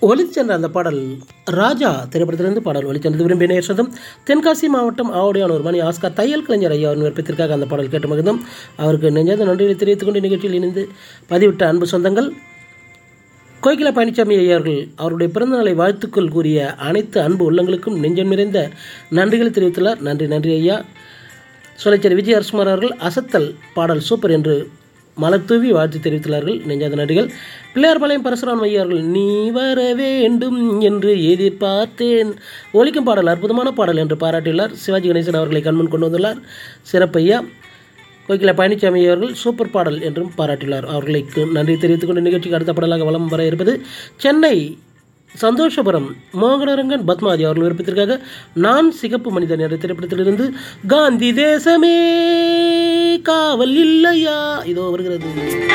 ஒளிச்சென்ற அந்த பாடல் ராஜா திரைப்படத்திலிருந்து பாடல் ஒளிச்சென்றது விரும்பிய நேர் சொந்தம் தென்காசி மாவட்டம் ஆவடியானூர் மணி ஆஸ்கார் தையல் கலைஞர் ஐயா அவரின் விருப்பத்திற்காக அந்த பாடல் கேட்டு மகிழ்ந்தோம் அவருக்கு நெஞ்சாத நன்றிகளை தெரிவித்துக் கொண்டு நிகழ்ச்சியில் இணைந்து பதிவிட்ட அன்பு சொந்தங்கள் கோகில பழனிசாமி ஐயா அவர்கள் அவருடைய பிறந்தநாளை வாழ்த்துக்கள் கூறிய அனைத்து அன்பு உள்ளங்களுக்கும் நெஞ்சம் நிறைந்த நன்றிகளை தெரிவித்துள்ளார் நன்றி நன்றி ஐயா சொலைச்சர் விஜய் அரசுமார் அவர்கள் அசத்தல் பாடல் சூப்பர் என்று மலர் தூவி வாழ்த்து தெரிவித்துள்ளார்கள் நெஞ்சாத நடிகள் பிள்ளையார்பாளையம் பரசுராம் ஐயா அவர்கள் நீ வர வேண்டும் என்று எதிர்பார்த்தேன் ஒலிக்கும் பாடல் அற்புதமான பாடல் என்று பாராட்டியுள்ளார் சிவாஜி கணேசன் அவர்களை கண்முன் கொண்டு வந்துள்ளார் சிறப்பையா கோகில பழனிசாமி அவர்கள் சூப்பர் பாடல் என்றும் பாராட்டியுள்ளார் அவர்களுக்கு நன்றி தெரிவித்துக் கொண்டு நிகழ்ச்சிக்கு அடுத்த பாடலாக வலம் வர இருப்பது சென்னை சந்தோஷபுரம் மோகனரங்கன் பத்மாவதி அவர்கள் விருப்பத்திற்காக நான் சிகப்பு மனிதன் என்ற திரைப்படத்திலிருந்து காந்தி தேசமே காவல் இல்லையா இதோ வருகிறது